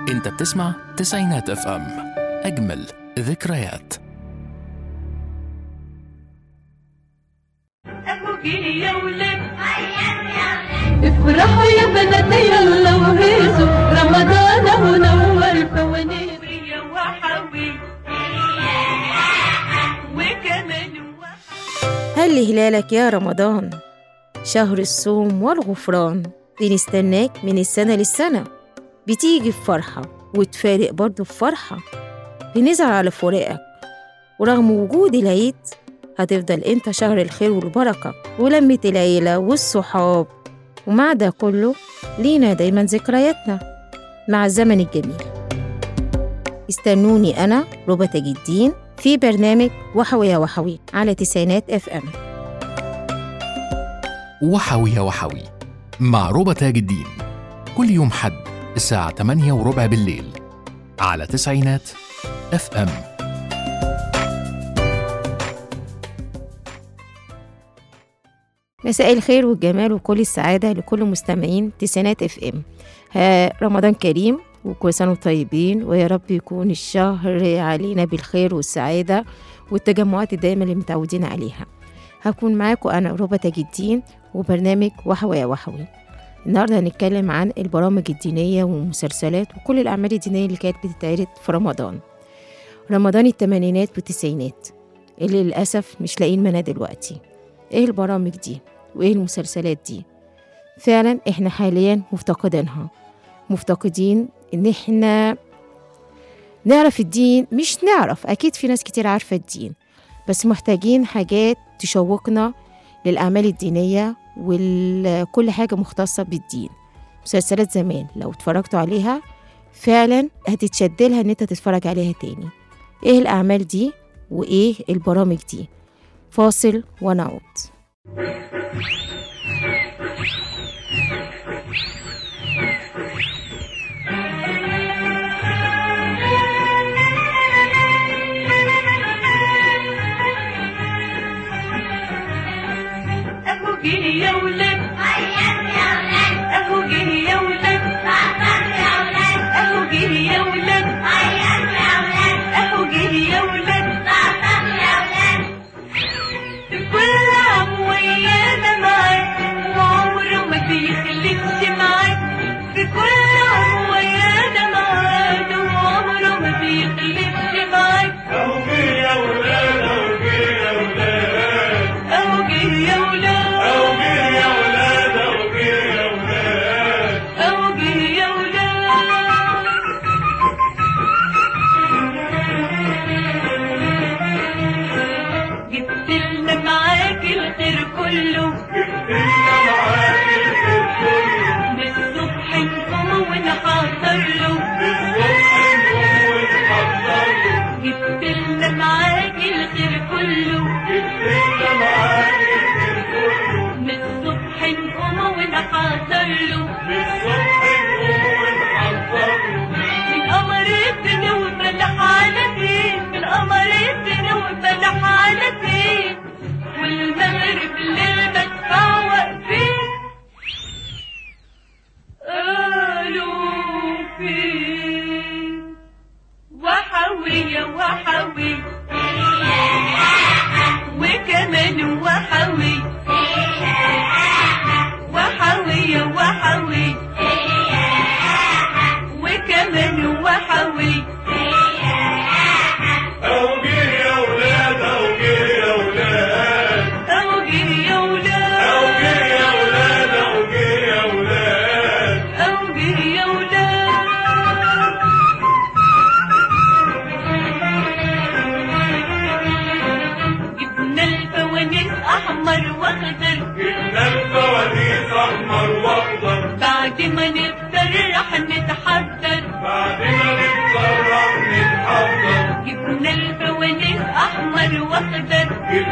انت بتسمع تسعينات اف ام اجمل ذكريات أبو جيلي يا ولاد افرحوا يا بنات يلا وهيصوا رمضان اهو نور فوانيس يا وحوي وكمان وحوي هل هلالك يا رمضان شهر الصوم والغفران بنستناك من السنة للسنة بتيجي بفرحة وتفارق برضه بفرحة بنزعل على فراقك ورغم وجود العيد هتفضل انت شهر الخير والبركة ولمة العيلة والصحاب ومع ده كله لينا دايما ذكرياتنا مع الزمن الجميل استنوني أنا ربى تاج الدين في برنامج وحوي يا وحوي على تسعينات اف ام وحوي يا وحوي مع ربى تاج الدين كل يوم حد الساعة 8 وربع بالليل على تسعينات اف ام مساء الخير والجمال وكل السعادة لكل مستمعين تسعينات اف ام ها رمضان كريم وكل سنة وانتم طيبين ويا رب يكون الشهر علينا بالخير والسعادة والتجمعات الدائمة اللي متعودين عليها هكون معاكم أنا ربى تاج الدين وبرنامج وحوي يا وحوي النهاردة هنتكلم عن البرامج الدينية والمسلسلات وكل الأعمال الدينية اللي كانت بتتعرض في رمضان رمضان التمانينات والتسعينات اللي للأسف مش لاقيين منها دلوقتي ايه البرامج دي وايه المسلسلات دي فعلا احنا حاليا مفتقدينها مفتقدين ان احنا نعرف الدين مش نعرف اكيد في ناس كتير عارفة الدين بس محتاجين حاجات تشوقنا للأعمال الدينية وكل حاجة مختصة بالدين مسلسلات زمان لو اتفرجتوا عليها فعلا هتتشدلها ان انت تتفرج عليها تاني ايه الأعمال دي وايه البرامج دي فاصل ونعود أبو جيلي يا ولاد أبو جيلي يا ولاد أبو جيلي يا ولاد أبو جيلي يا ولاد كل عام ويانا معاك وعمره ما بيخلفش معاك في كل عام ويانا معاك وعمره ما بيخلفش معاك أهو جه يا ولاد أهو جه يا ولاد جبت لنا معاك الخير كله من الصبح نقوم ونحضر له جبت لنا معاك الخير كله من الصبح نقوم ونحضر له من قمر الدنيا وفلح على فين من قمر الدنيا وفلح على فين والمغرب للمدفع واقفين قالوا فين وحوي يا وحوي وكمان وحوي وحوي يا وحوي وكمان وحوي أهو جه يا ولاد أهو جه يا ولاد جبنا الفوانيس أحمر وأخضر بعد ما نفطر رح نتحضر جبنا الفوانيس أحمر وأخضر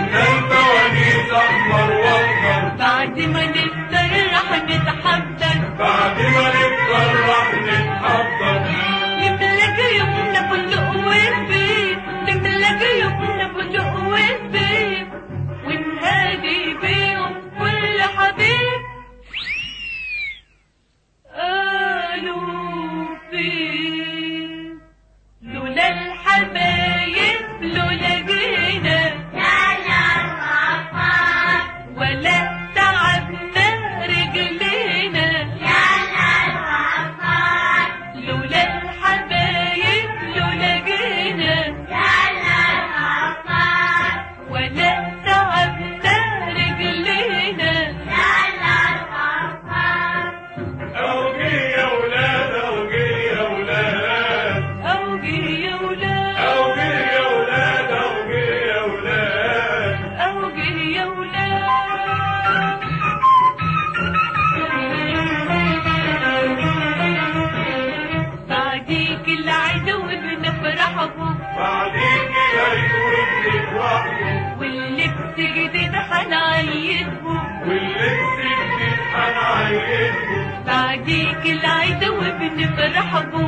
بعد ما نفطر رح نتحضر نملى جيوبنا فندق وزبيب نملى جيوبنا فندق وزبيب ونهادي بيهم كل حبيب قالوا فين بعديك العيد وبنفرح بو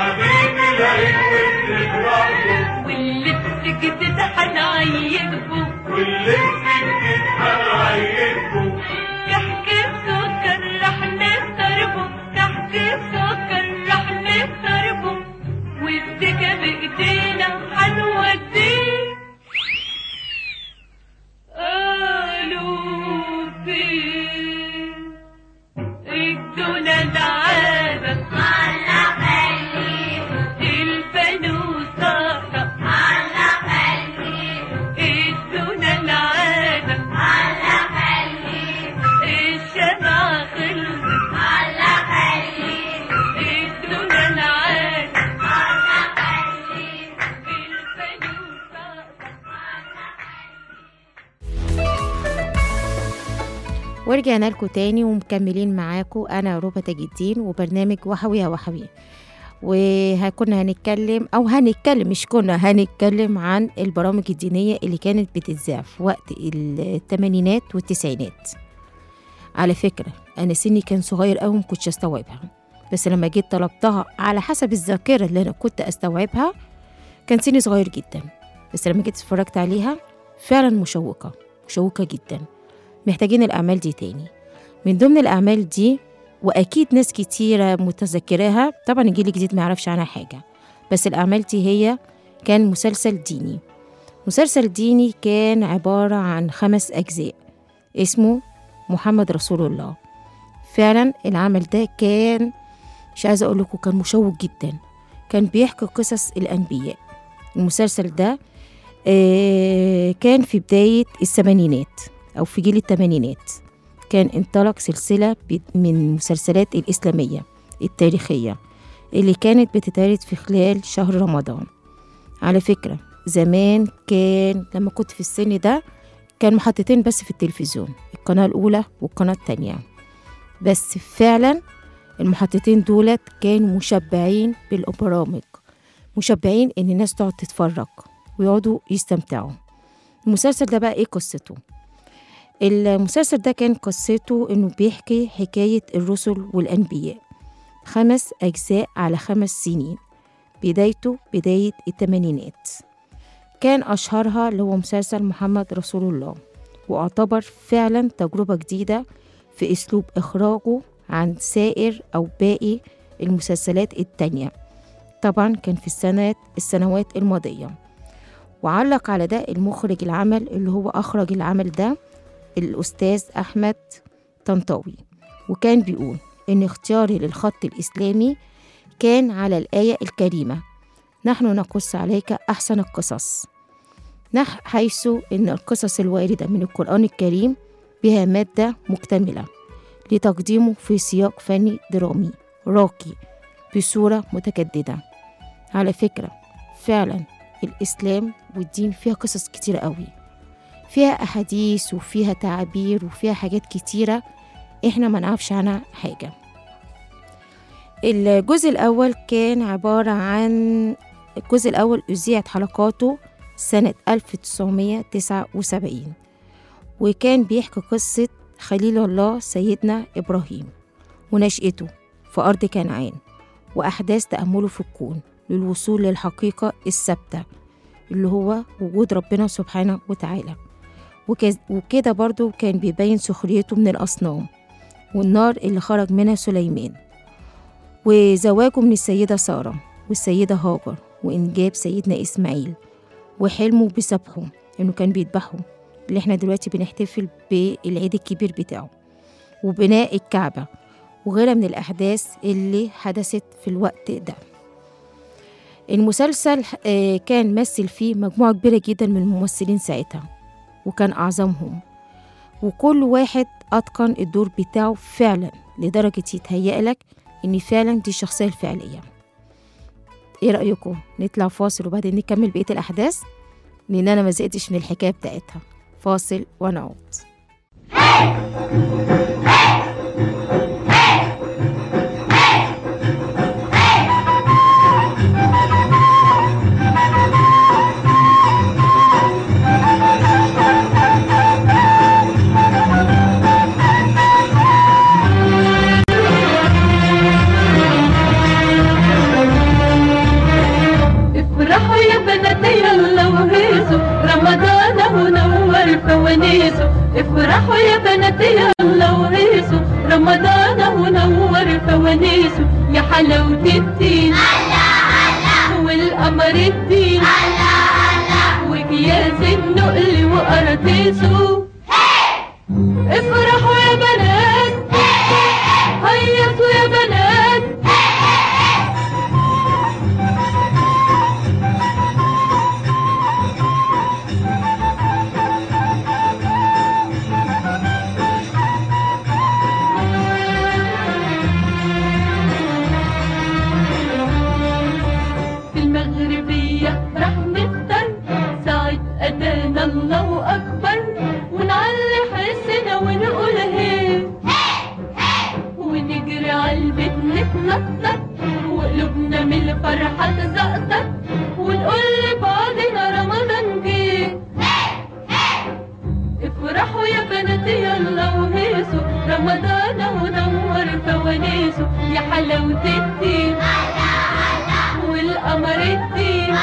واللبس جديد حنعيبه كحك بسكر رح نفطربه كحك بسكر رح نفطربه والسكة بإيدينا حنوديه قالوا فين ادونا العادة على خليك الفانوس طاقة على خليك ادونا العادة على خليك الشمعة خلصت على خليك ادونا العادة على خليك الفانوس طاقة ورجعنا لكم تاني ومكملين معاكم انا روبا تاج الدين وبرنامج وحوي يا وحوي وكنا هنتكلم او هنتكلم مش كنا هنتكلم عن البرامج الدينية اللي كانت بتتذاع في وقت الثمانينات والتسعينات على فكرة انا سني كان صغير قوي مكنتش استوعبها بس لما جيت طلبتها على حسب الذاكرة اللي انا كنت استوعبها كان سني صغير جدا بس لما جيت اتفرجت عليها فعلا مشوقة مشوقة جدا محتاجين الأعمال دي تاني من ضمن الأعمال دي وأكيد ناس كتيرة متذكراها طبعا الجيل الجديد ما يعرفش عنها حاجة بس الأعمال دي هي كان مسلسل ديني مسلسل ديني كان عبارة عن خمس أجزاء اسمه محمد رسول الله فعلا العمل ده كان مش عايزة أقول لكم كان مشوق جدا كان بيحكي قصص الأنبياء المسلسل ده آه، كان في بداية الثمانينات أو في جيل الثمانينات كان انطلق سلسلة ب- من المسلسلات الإسلامية التاريخية اللي كانت بتتعرض في خلال شهر رمضان على فكرة زمان كان لما كنت في السن ده كان محطتين بس في التلفزيون القناة الأولى والقناة التانية بس فعلا المحطتين دولت كانوا مشبعين بالبرامج مشبعين إن الناس تقعد تتفرج ويقعدوا يستمتعوا المسلسل ده بقى إيه قصته المسلسل ده كان قصته إنه بيحكي حكاية الرسل والأنبياء خمس أجزاء على خمس سنين بدايته بداية التمانينات كان أشهرها اللي هو مسلسل محمد رسول الله واعتبر فعلا تجربة جديدة في أسلوب إخراجه عن سائر أو باقي المسلسلات التانية طبعا كان في السنوات السنوات الماضية وعلق على ده المخرج العمل اللي هو أخرج العمل ده الأستاذ أحمد طنطاوي وكان بيقول إن اختياري للخط الإسلامي كان على الآية الكريمة نحن نقص عليك أحسن القصص نح حيث إن القصص الواردة من القرآن الكريم بها مادة مكتملة لتقديمه في سياق فني درامي راقي بصورة متجددة على فكرة فعلا الإسلام والدين فيها قصص كتيرة قوي فيها أحاديث وفيها تعابير وفيها حاجات كتيرة إحنا ما نعرفش عنها حاجة الجزء الأول كان عبارة عن الجزء الأول أذيعت حلقاته سنة 1979 وكان بيحكي قصة خليل الله سيدنا إبراهيم ونشأته في أرض كنعان وأحداث تأمله في الكون للوصول للحقيقة الثابتة اللي هو وجود ربنا سبحانه وتعالى وكز- وكده برضو كان بيبين سخريته من الأصنام والنار اللي خرج منها سليمان وزواجه من السيدة سارة والسيدة هاجر وإنجاب سيدنا إسماعيل وحلمه بذبحه إنه كان بيذبحه اللي إحنا دلوقتي بنحتفل بالعيد الكبير بتاعه وبناء الكعبة وغيرها من الأحداث اللي حدثت في الوقت ده المسلسل آه، كان مثل فيه مجموعة كبيرة جدا من الممثلين ساعتها وكان أعظمهم وكل واحد أتقن الدور بتاعه فعلا لدرجة يتهيأ لك إن فعلا دي الشخصية الفعلية إيه رأيكم نطلع فاصل وبعدين نكمل بقية الأحداث لأن أنا ما زهقتش من الحكاية بتاعتها فاصل ونعود Thank بنات يلا وهيصوا رمضان هو نور فوانيسه يا حلاوة الدين والقمر الدين وكياس النقل وقراطيسه افرحوا يا بنات هيصوا يا بنات في المغربية رح نفطر ساعة أذان الله أكبر ونعلي حسنا ونقول هي ونجري عالبيت نتنطط وقلوبنا من الفرحة تزقطط ونقول لبعضنا رمضان جه افرحوا يا بنات يلا وهيصوا رمضان ونور فوانيسه يا حلاوة الدين والقمر الدين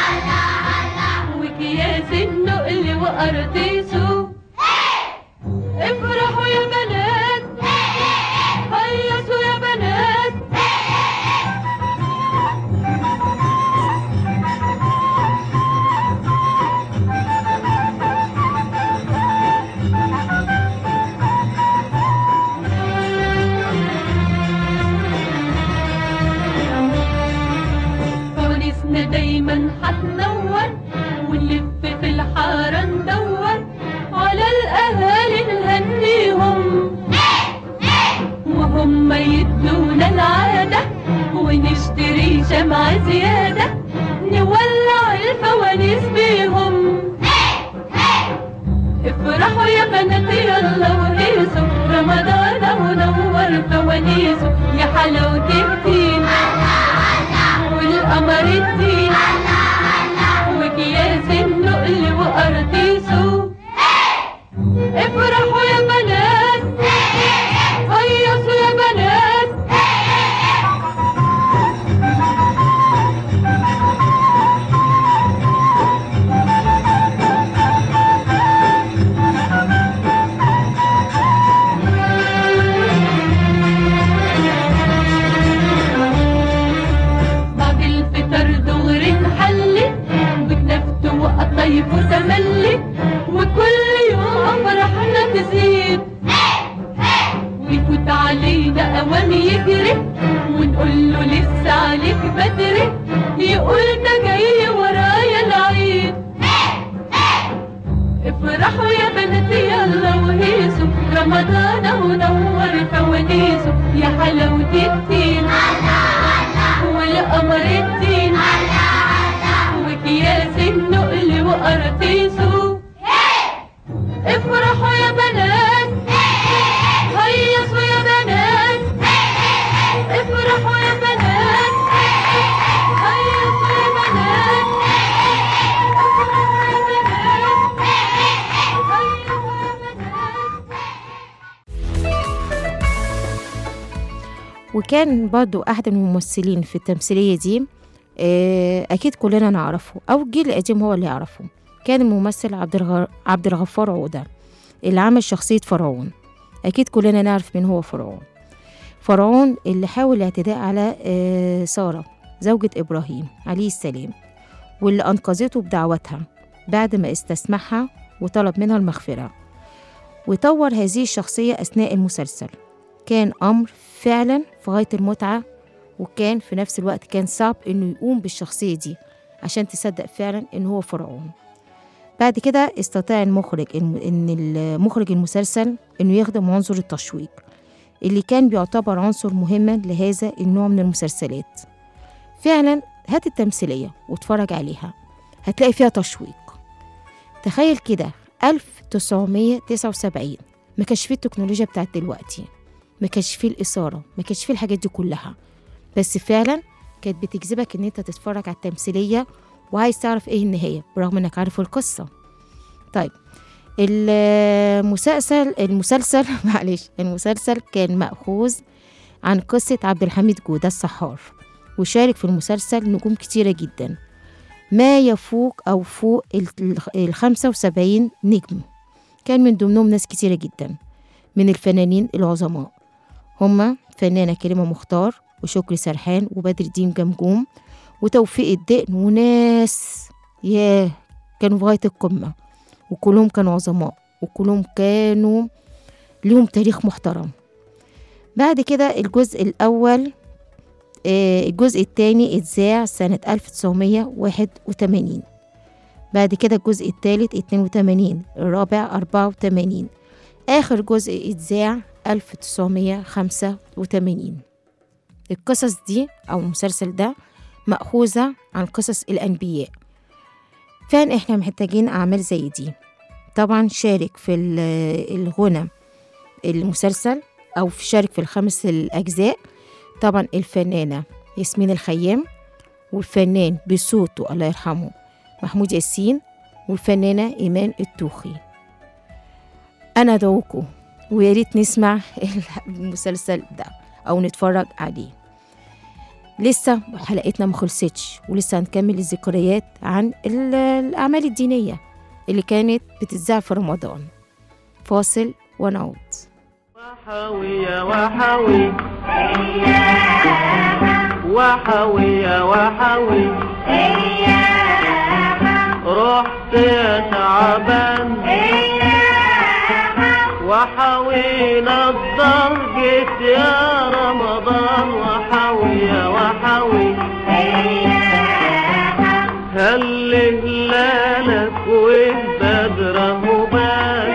وكياس النقل وقراطيسه افرحوا يا بنات هيصوا يا بنات فوانيسنا دايما هتنور ونلف في الحارة ندور على الأهالي نهنيهم وهم يدونا العادة ونشتري شمعة زيادة نولع الفوانيس بيهم افرحوا يا بنات يلا وهيصوا رمضان ونور فوانيسه يا حلاوة الدين والقمر الدين وكياس النقل وقراطيسه افرحوا يا بنات هيصوا يا بنات بعد الفطر دغري نحلي بكنفت وقطيف وتملي وكل يوم فرحنا تزيد ويفوت علينا اوام يجري ونقول له لسه عليك بدري يقول ده جاي ورايا العيد افرحوا يا بنات يلا وهيصوا رمضان ونور فوانيسه يا حلاوة الدين والقمر الدين وكياس النقل وقراطيسه افرحوا يا بنات هيصوا يا بنات افرحوا يا بنات هيصوا يا بنات افرحوا يا بنات هيصوا يا بنات وكان برضو أحد الممثلين في التمثيلية دي آه، أكيد كلنا نعرفه أو الجيل القديم هو اللي يعرفه كان الممثل عبد الغ... عبد الغفار عودة اللي عمل شخصية فرعون أكيد كلنا نعرف مين هو فرعون فرعون اللي حاول الاعتداء على آه، سارة زوجة إبراهيم عليه السلام واللي أنقذته بدعوتها بعد ما استسمحها وطلب منها المغفرة وطور هذه الشخصية أثناء المسلسل كان أمر فعلا في غاية المتعة وكان في نفس الوقت كان صعب إنه يقوم بالشخصية دي عشان تصدق فعلا إن هو فرعون بعد كده استطاع المخرج الم- إن المخرج المسلسل إنه يخدم عنصر التشويق اللي كان بيعتبر عنصر مهما لهذا النوع من المسلسلات فعلا هات التمثيلية واتفرج عليها هتلاقي فيها تشويق تخيل كده 1979 ما كانش فيه التكنولوجيا بتاعت دلوقتي ما كانش فيه الإثارة ما كانش فيه الحاجات دي كلها بس فعلا كانت بتجذبك إن أنت تتفرج على التمثيلية وعايز تعرف إيه النهاية برغم إنك عارف القصة طيب المسلسل المسلسل معلش المسلسل كان مأخوذ عن قصة عبد الحميد جودة السحار وشارك في المسلسل نجوم كتيرة جدا ما يفوق أو فوق ال- ال 75 نجم كان من ضمنهم ناس كتيرة جدا من الفنانين العظماء هما فنانة كريمة مختار وشكري سرحان وبدر الدين جمجوم وتوفيق الدقن وناس ياه كانوا في غاية القمة وكلهم كانوا عظماء وكلهم كانوا ليهم تاريخ محترم بعد كده الجزء الأول آه، الجزء الثاني اتذاع سنة 1981 بعد كده الجزء الثالث 82 الرابع 84 آخر جزء اتذاع 1985 القصص دي أو المسلسل ده مأخوذة عن قصص الأنبياء فان احنا محتاجين أعمال زي دي طبعا شارك في ال- الغنى المسلسل أو في شارك في الخمس الأجزاء طبعا الفنانة ياسمين الخيام والفنان بصوته الله يرحمه محمود ياسين والفنانة إيمان التوخي أنا أدعوكم ويا ريت نسمع المسلسل ده أو نتفرج عليه لسه حلقتنا ما خلصتش ولسه هنكمل الذكريات عن ال- الأعمال الدينية اللي كانت بتتذاع في رمضان فاصل ونعود وحوي يا وحوي وحوي يا وحوي رحت يا تعبان وحوينا الدار جيت يا رمضان وحوي يا وحوي هل هلالك والبدر هبان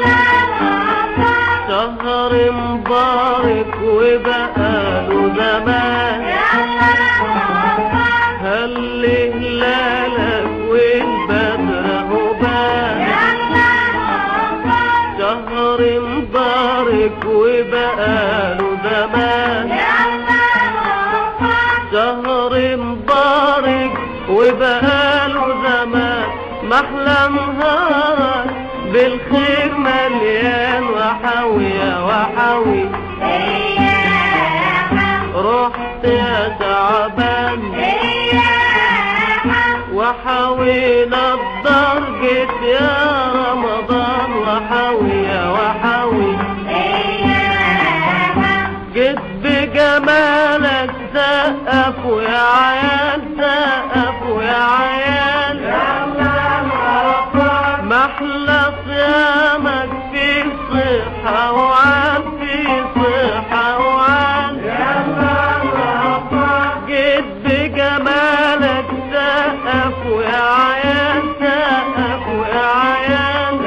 شهر مبارك وبقاله زمان هل هلالك والبدر هبان شهر مبارك وبقاله زمان شهر مبارك وبقاله زمان محلى نهارك بالخير مليان وحوي يا وحوي رحت يا تعبان وحوينا الدار جيت يا رمضان وحوي يا وحوي جيت بجمالك سقف ويا عيال سقف ويا عيال محلى صيامك في صحة وعال في صحة وعال جيت بجمالك سقف ويا عيال سقف ويا عيال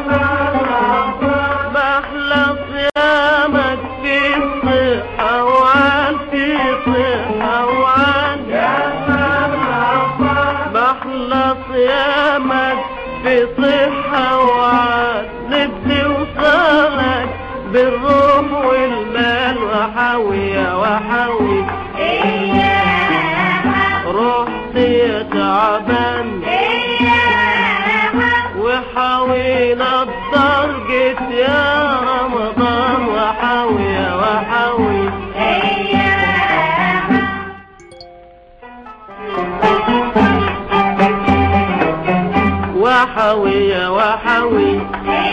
محلى صيامك في صحة وعال في صحة وعال محلى صيامك في صحة وعال نبني وصالك بالروح والمال وحوي يا وحوي رحت يا تعبان وحاوينا الدار جيت يا رمضان وحاوي يا وحاوي وحاوي يا وحاوي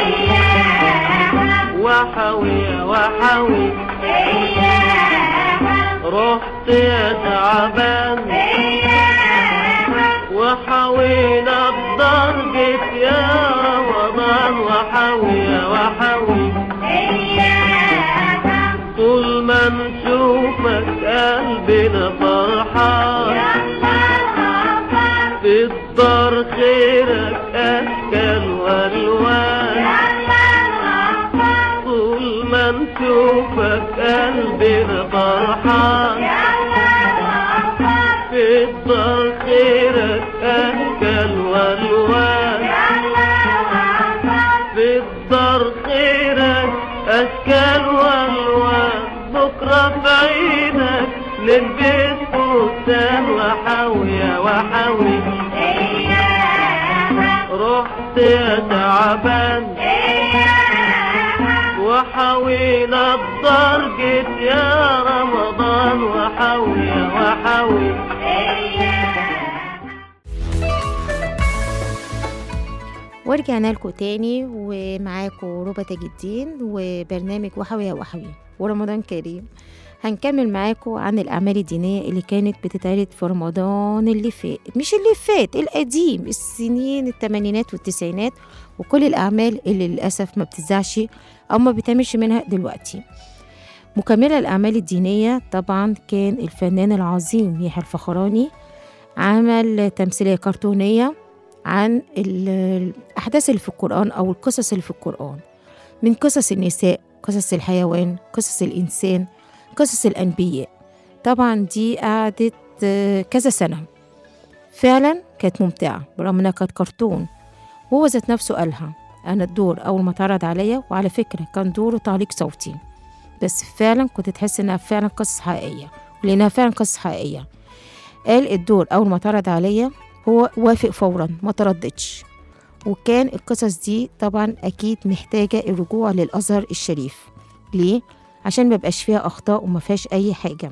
وحاوي يا وحاوي رحت يا تعبان وحاوينا الدار جيت يا رمضان وحاوي يا وحاوي طول ما نشوفك قلبنا فرحان في الدار خيرك أشكال والوان طول ما نشوفك قلبنا فرحان في الدار خيرك أشكال والوان في الدار خيرك أشكال والوان بكرة في عينك نلبس فستان وحاوي يا وحاوي رحت يا تعبان وحاوينا الدار جيت يا رمضان وحاوي يا وحاوي ورجعنا لكم تاني ومعاكم ربى تاج الدين وبرنامج وحوي يا وحوي ورمضان كريم هنكمل معاكم عن الأعمال الدينية اللي كانت بتتعرض في رمضان اللي فات مش اللي فات القديم السنين التمانينات والتسعينات وكل الأعمال اللي للأسف ما بتذاعش أو ما بتعملش منها دلوقتي مكملة الأعمال الدينية طبعا كان الفنان العظيم يحيى الفخراني عمل تمثيلية كرتونية عن ال- الأحداث اللي في القرآن أو القصص اللي في القرآن من قصص النساء قصص الحيوان قصص الإنسان قصص الأنبياء طبعا دي قعدت آه، كذا سنة فعلا كانت ممتعة برغم إنها كانت كرتون وهو ذات نفسه قالها أنا الدور أول ما اتعرض عليا وعلى فكرة كان دوره تعليق صوتي بس فعلا كنت تحس إنها فعلا قصص حقيقية لأنها فعلا قصص حقيقية قال الدور أول ما اتعرض عليا هو وافق فورا ما ترددش وكان القصص دي طبعا أكيد محتاجة الرجوع للأزهر الشريف ليه؟ عشان مبقاش فيها أخطاء وما فيهاش أي حاجة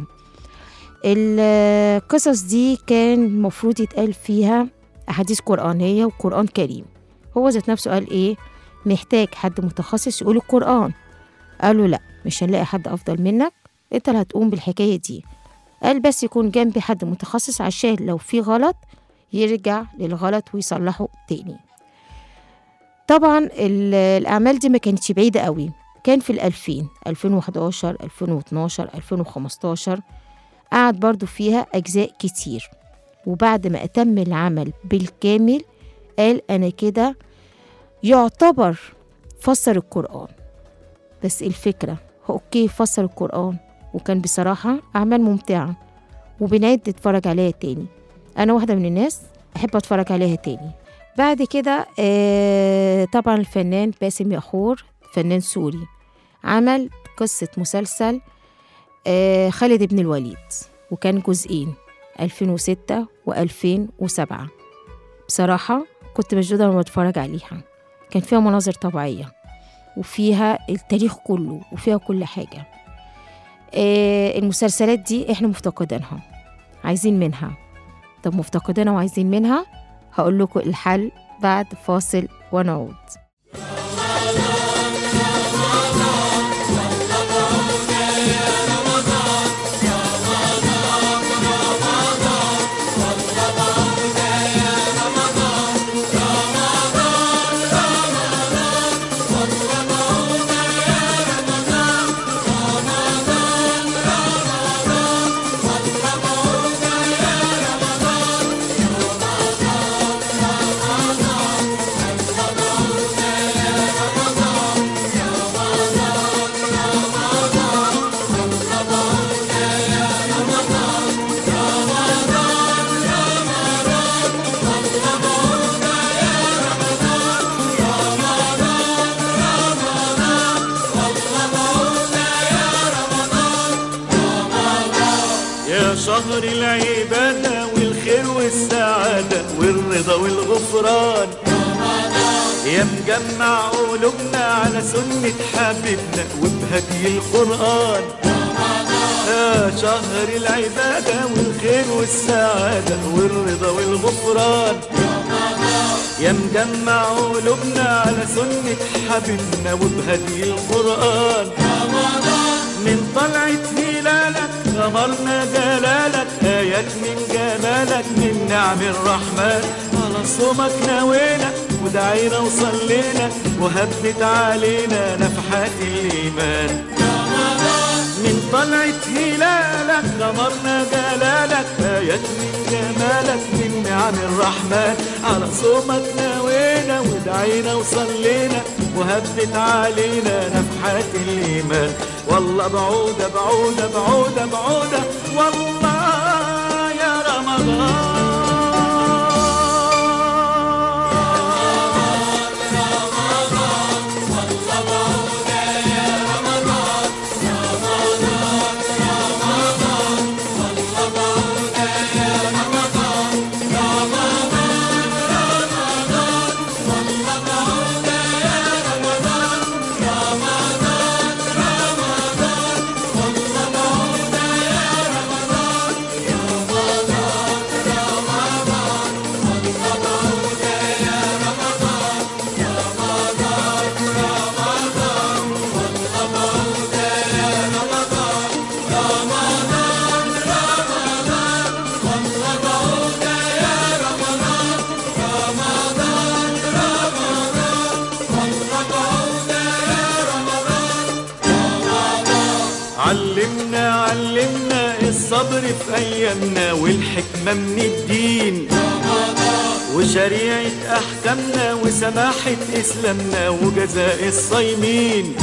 القصص دي كان المفروض يتقال فيها أحاديث قرآنية وقرآن كريم هو ذات نفسه قال إيه محتاج حد متخصص يقول القرآن قالوا لا مش هنلاقي حد أفضل منك أنت اللي هتقوم بالحكاية دي قال بس يكون جنبي حد متخصص عشان لو في غلط يرجع للغلط ويصلحه تاني طبعا ال- الأعمال دي ما كانتش بعيدة قوي كان في الألفين 2011 2012 2015 قعد برضو فيها أجزاء كتير وبعد ما أتم العمل بالكامل قال أنا كده يعتبر فسر القرآن بس الفكرة هو أوكي فسر القرآن وكان بصراحة أعمال ممتعة وبنعد نتفرج عليها تاني أنا واحدة من الناس أحب أتفرج عليها تاني بعد كده آه طبعا الفنان باسم ياخور فنان سوري عمل قصة مسلسل آه خالد بن الوليد وكان جزئين 2006 و2007 بصراحة كنت مشدودة لما بتفرج عليها كان فيها مناظر طبيعية وفيها التاريخ كله وفيها كل حاجة آه المسلسلات دي احنا مفتقدينها عايزين منها طب مفتقدينها وعايزين منها هقول لكم الحل بعد فاصل ونعود يا شهر العبادة والخير والسعادة والرضا والغفران يا مجمع قلوبنا على سنة حبيبنا وبهدي القرآن يا شهر العبادة والخير والسعادة والرضا والغفران يا مجمع قلوبنا على سنة حبيبنا وبهدي القرآن من طلعة هلالك غمرنا جلالك آيات من جمالك من نعم الرحمن على صومك نوينا ودعينا وصلينا وهبت علينا نفحات الإيمان من طلعة هلالك غمرنا جلالك آيات من جمالك من نعم الرحمن على صومك نوينا ودعينا وصلينا وهبت علينا نفحات الإيمان والله بعودة بعودة بعودة بعودة والله يا رمضان علمنا الصبر في أيامنا والحكمة من الدين وشريعة أحكامنا وسماحة إسلامنا وجزاء الصايمين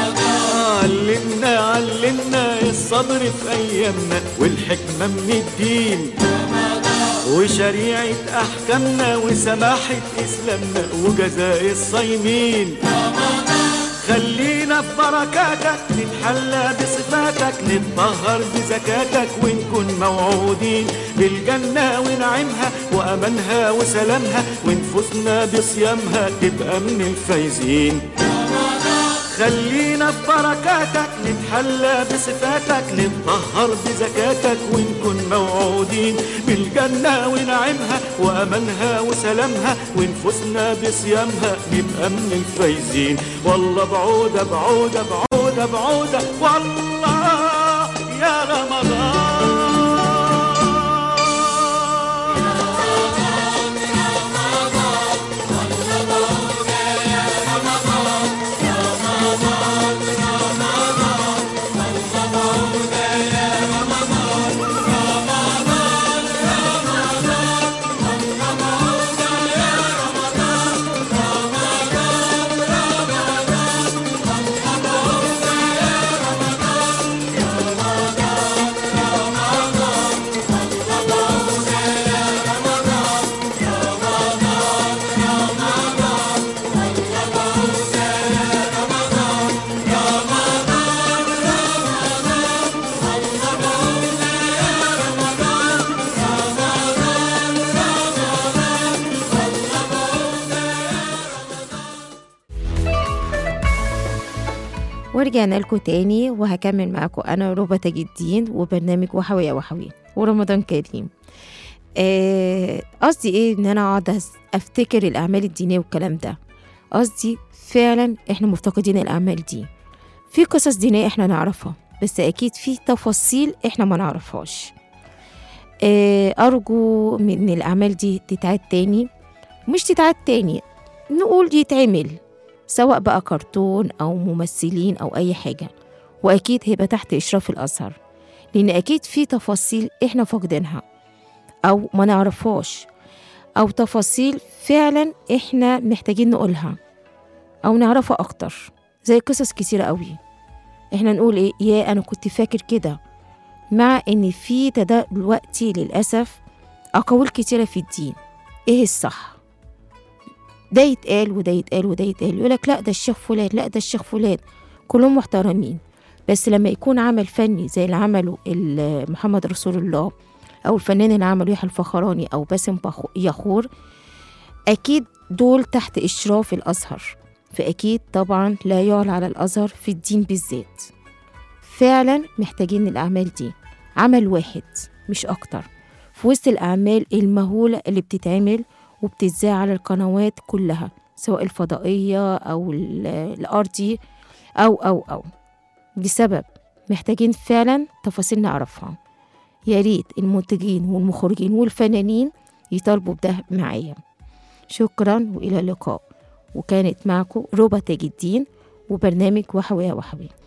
علمنا علمنا الصبر في أيامنا والحكمة من الدين وشريعة أحكامنا وسماحة إسلامنا وجزاء الصايمين خلينا في بركاتك نتحلى بصفاتك نتطهر بزكاتك ونكون موعودين بالجنة ونعيمها وأمانها وسلامها ونفوسنا بصيامها تبقى من الفايزين خلينا في بركاتك نتحلى بصفاتك نتطهر بزكاتك ونكون موعودين بالجنة ونعيمها وأمانها وسلامها ونفوسنا بصيامها نبقى من الفايزين والله بعودة بعودة بعودة بعودة والله يا رمضان ورجعنا لكم تاني وهكمل معاكم أنا ربى تاج الدين وبرنامج وحوي يا وحوي ورمضان كريم آه، قصدي ايه ان انا اقعد أس- افتكر الاعمال الدينيه والكلام ده قصدي فعلا احنا مفتقدين الاعمال دي في قصص دينيه احنا نعرفها بس اكيد في تفاصيل احنا ما نعرفهاش آه، ارجو من إن الاعمال دي تتعاد تاني مش تتعاد تاني نقول يتعمل سواء بقى كرتون او ممثلين او اي حاجه واكيد هيبقى تحت اشراف الازهر لان اكيد في تفاصيل احنا فاقدينها او ما نعرفهاش او تفاصيل فعلا احنا محتاجين نقولها او نعرفها اكتر زي قصص كتيرة قوي احنا نقول ايه يا انا كنت فاكر كده مع ان في تدا دلوقتي للاسف اقاويل كتيرة في الدين ايه الصح ده يتقال وده يتقال وده يتقال يقول لك لا ده الشيخ فلان لا ده الشيخ فلان كلهم محترمين بس لما يكون عمل فني زي اللي عمله ال- محمد رسول الله او الفنان اللي عمله يحيى الفخراني او باسم بخ- يخور اكيد دول تحت اشراف الازهر فاكيد طبعا لا يعلى على الازهر في الدين بالذات فعلا محتاجين الاعمال دي عمل واحد مش اكتر في وسط الاعمال المهوله اللي بتتعمل وبتتذاع على القنوات كلها سواء الفضائيه او ال- الارضي او او او لسبب محتاجين فعلا تفاصيل نعرفها يا ريت المنتجين والمخرجين والفنانين يطالبوا بده معايا شكرا والى اللقاء وكانت معكم ربى تاج الدين وبرنامج وحوي يا وحوي